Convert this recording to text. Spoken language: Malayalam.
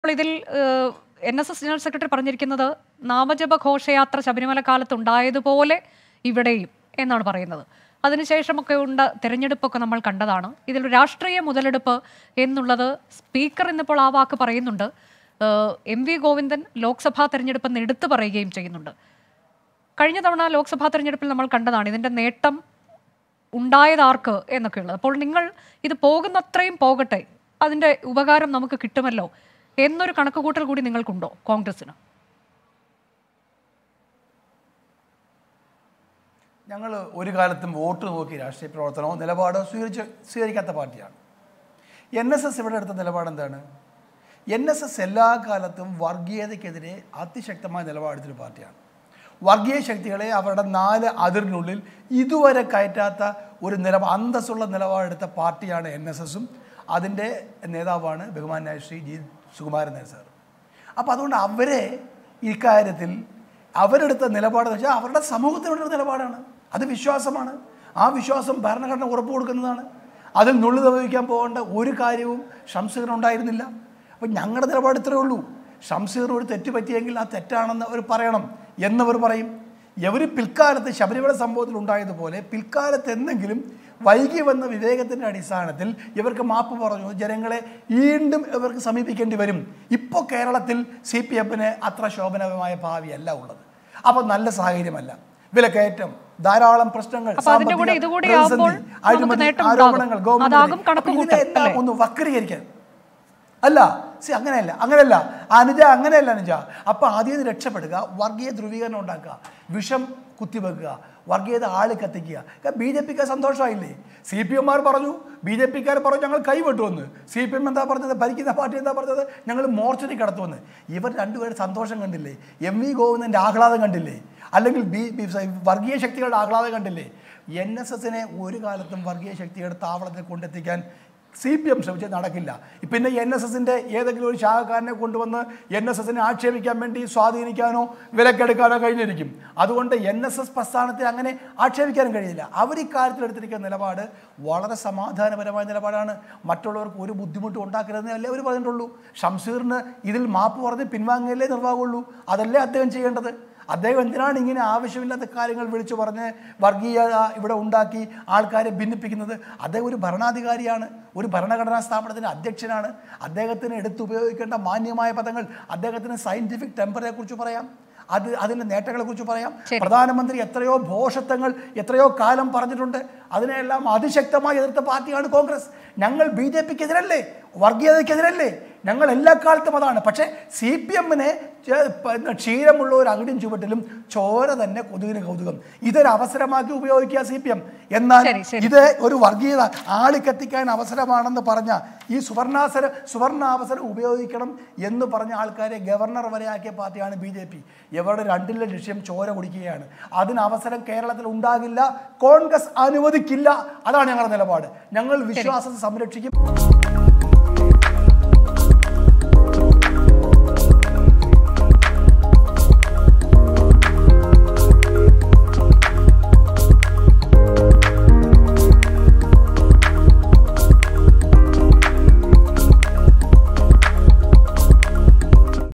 അപ്പോൾ ഇതിൽ N S S general secretary പറഞ്ഞിരിക്കുന്നത് നാമജപ ഘോഷയാത്ര ശബരിമല കാലത്ത് ഉണ്ടായതുപോലെ ഇവിടെയും എന്നാണ് പറയുന്നത് അതിനുശേഷമൊക്കെ ഉണ്ട് തെരഞ്ഞെടുപ്പൊക്കെ നമ്മൾ കണ്ടതാണ് ഇതിൽ രാഷ്ട്രീയ മുതലെടുപ്പ് എന്നുള്ളത് സ്പീക്കർ ഇന്നിപ്പോൾ ആ വാക്ക് പറയുന്നുണ്ട് ഏഹ്, എം വി ഗോവിന്ദൻ ലോക്സഭാ തെരഞ്ഞെടുപ്പെന്ന് എടുത്തു പറയുകയും ചെയ്യുന്നുണ്ട് കഴിഞ്ഞ തവണ ലോക്സഭാ തെരഞ്ഞെടുപ്പിൽ നമ്മൾ കണ്ടതാണ് ഇതിന്റെ നേട്ടം ഉണ്ടായതാർക്ക് എന്നൊക്കെയുള്ളത് അപ്പോൾ നിങ്ങൾ ഇത് പോകുന്നത്രയും പോകട്ടെ അതിന്റെ ഉപകാരം നമുക്ക് കിട്ടുമല്ലോ എന്നൊരു കണക്കുകൂട്ടൽ കൂടി നിങ്ങൾക്കുണ്ടോ കോൺഗ്രസിന് ഞങ്ങൾ ഒരു കാലത്തും വോട്ട് നോക്കി രാഷ്ട്രീയ പ്രവർത്തനമോ നിലപാടോ സ്വീകരിച്ച് സ്വീകരിക്കാത്ത പാർട്ടിയാണ് എൻ എസ് എസ് ഇവിടെ എടുത്ത നിലപാട് എന്താണ് എൻ എസ് എസ് എല്ലാ കാലത്തും വർഗീയതയ്ക്കെതിരെ അതിശക്തമായ നിലപാടെടുത്തൊരു പാർട്ടിയാണ് വർഗീയ ശക്തികളെ അവരുടെ നാല് അതിരിനുള്ളിൽ ഇതുവരെ കയറ്റാത്ത ഒരു നിലപാ അന്തസ്സുള്ള നിലപാടെടുത്ത പാർട്ടിയാണ് എൻ എസ് എസും അതിൻ്റെ നേതാവാണ് ബഹുമാനായ ശ്രീ ജി സുകുമാരൻ നായർ സാർ അപ്പോൾ അതുകൊണ്ട് അവരെ ഇക്കാര്യത്തിൽ അവരെടുത്ത നിലപാടെന്ന് വെച്ചാൽ അവരുടെ സമൂഹത്തിനുള്ള നിലപാടാണ് അത് വിശ്വാസമാണ് ആ വിശ്വാസം ഭരണഘടന ഉറപ്പ് കൊടുക്കുന്നതാണ് അതിൽ നുള്ളു തവഹിക്കാൻ പോകേണ്ട ഒരു കാര്യവും ഷംസീറിനുണ്ടായിരുന്നില്ല അപ്പം ഞങ്ങളുടെ നിലപാട് ഇത്രയേ ഉള്ളൂ ഷംസീറിന് ഒരു തെറ്റ് പറ്റിയെങ്കിൽ ആ തെറ്റാണെന്ന് അവർ പറയണം എന്നവർ പറയും ഇവർ പിൽക്കാലത്ത് ശബരിമല സംഭവത്തിൽ ഉണ്ടായതുപോലെ പിൽക്കാലത്ത് എന്തെങ്കിലും വൈകി വന്ന വിവേകത്തിൻ്റെ അടിസ്ഥാനത്തിൽ ഇവർക്ക് മാപ്പ് പറഞ്ഞു ജനങ്ങളെ വീണ്ടും ഇവർക്ക് സമീപിക്കേണ്ടി വരും ഇപ്പോൾ കേരളത്തിൽ സി പി എഫിന് അത്ര ശോഭനമായ ഭാവിയല്ല ഉള്ളത് അപ്പോൾ നല്ല സാഹചര്യമല്ല വിലക്കയറ്റം ധാരാളം പ്രശ്നങ്ങൾ അപ്പൊ അതിന്റെ കൂടെ സാമ്പത്തിക ഇതുകൂടി പ്രതിസന്ധി, ആവുമ്പോൾ നമുക്ക് അഴിമതി, നേട്ടം ആരോപണങ്ങൾ ഉണ്ടാകും. ഗവൺമെന്റ് അതാകും കണക്കുകൂട്ടൽ, ഇതിനെല്ലാം അല്ലേ? ഒന്ന് വക്രീകരിക്കാൻ അല്ല സി അങ്ങനെയല്ല അങ്ങനെയല്ല അനുജ അങ്ങനെയല്ല അനുജ അപ്പൊ ആദ്യം ഇത് രക്ഷപ്പെടുക വർഗീയ ധ്രുവീകരണം ഉണ്ടാക്കുക വിഷം കുത്തിവെക്കുക വർഗീയത ആളി കത്തിക്കുക ബി ജെ പിക്ക് സന്തോഷമായില്ലേ സി പി എംമാർ പറഞ്ഞു ബി ജെ പിക്കാർ പറഞ്ഞു ഞങ്ങൾ കൈവിട്ടുവന്ന് സി പി എം എന്താ പറഞ്ഞത് ഭരിക്കുന്ന പാർട്ടി എന്താ പറഞ്ഞത് ഞങ്ങൾ മോർച്ചറി കടത്തുമെന്ന് ഇവർ രണ്ടുപേരും സന്തോഷം കണ്ടില്ലേ എം വി ഗോവിന്ദൻ്റെ ആഹ്ലാദം കണ്ടില്ലേ അല്ലെങ്കിൽ ബി ബി- വർഗീയ ശക്തികളുടെ ആഹ്ലാദം കണ്ടില്ലേ എൻ എസ് എസിനെ ഒരു കാലത്തും വർഗീയ ശക്തിയുടെ താവളത്തിൽ കൊണ്ടെത്തിക്കാൻ സി പി എം ശ്രമിച്ചത് നടക്കില്ല പിന്നെ എൻ എസ് എസിൻ്റെ ഏതെങ്കിലും ഒരു ശാഖക്കാരനെ കൊണ്ടുവന്ന് എൻ എസ് എസിനെ ആക്ഷേപിക്കാൻ വേണ്ടി സ്വാധീനിക്കാനോ വിലക്കെടുക്കാനോ കഴിഞ്ഞിരിക്കും അതുകൊണ്ട് എൻ എസ് എസ് പ്രസ്ഥാനത്തെ അങ്ങനെ ആക്ഷേപിക്കാനും കഴിയില്ല അവർ ഇക്കാര്യത്തിൽ എടുത്തിരിക്കുന്ന നിലപാട് വളരെ സമാധാനപരമായ നിലപാടാണ് മറ്റുള്ളവർക്ക് ഒരു ബുദ്ധിമുട്ടും ഉണ്ടാക്കരുതെന്നല്ലേ അവർ പറഞ്ഞിട്ടുള്ളൂ ഷംസീറിന് ഇതിൽ മാപ്പ് പറഞ്ഞ് പിൻവാങ്ങിയല്ലേ നിർവാഹമുള്ളൂ അതല്ലേ അദ്ദേഹം ചെയ്യേണ്ടത് അദ്ദേഹം എന്തിനാണ് ഇങ്ങനെ ആവശ്യമില്ലാത്ത കാര്യങ്ങൾ വിളിച്ചു പറഞ്ഞ് വർഗീയത ഇവിടെ ഉണ്ടാക്കി ആൾക്കാരെ ഭിന്നിപ്പിക്കുന്നത് അദ്ദേഹം ഒരു ഭരണാധികാരിയാണ് ഒരു ഭരണഘടനാ സ്ഥാപനത്തിൻ്റെ അധ്യക്ഷനാണ് അദ്ദേഹത്തിന് എടുത്തുപയോഗിക്കേണ്ട മാന്യമായ പദങ്ങൾ അദ്ദേഹത്തിന് സയൻറ്റിഫിക് ടെമ്പറിനെ കുറിച്ച് പറയാം അത് അതിൻ്റെ നേട്ടങ്ങളെ കുറിച്ച് പറയാം പ്രധാനമന്ത്രി എത്രയോ ഭോഷത്വങ്ങൾ എത്രയോ കാലം പറഞ്ഞിട്ടുണ്ട് അതിനെല്ലാം അതിശക്തമായി എതിർത്ത പാർട്ടിയാണ് കോൺഗ്രസ് ഞങ്ങൾ ബി ജെ പിക്കെതിരല്ലേ വർഗീയതയ്ക്കെതിരല്ലേ ഞങ്ങൾ എല്ലാ കാലത്തും അതാണ് പക്ഷേ സി പി എമ്മിനെ ക്ഷീരമുള്ള ഒരു അകിടും ചുവട്ടിലും ചോര തന്നെ കൊതുകിന് കൗതുകം ഇതൊരു അവസരമാക്കി ഉപയോഗിക്കുക സി പി എം എന്നാൽ ശരി, ശരി. ഇത് ഒരു വർഗീയത ആളിക്കത്തിക്കാൻ അവസരമാണെന്ന് പറഞ്ഞ ഈ സുവർണാസര സുവർണാവസരം ഉപയോഗിക്കണം എന്ന് പറഞ്ഞ ആൾക്കാരെ ഗവർണർ വരെ ആക്കിയ പാർട്ടിയാണ് ബി ജെ പി ഇവരുടെ രണ്ടിലെ ലക്ഷ്യം ചോര കുടിക്കുകയാണ് അതിന് അവസരം കേരളത്തിൽ ഉണ്ടാകില്ല കോൺഗ്രസ് അനുവദിക്കില്ല അതാണ് ഞങ്ങളുടെ നിലപാട് ഞങ്ങൾ വിശ്വാസത്തെ സംരക്ഷിക്കും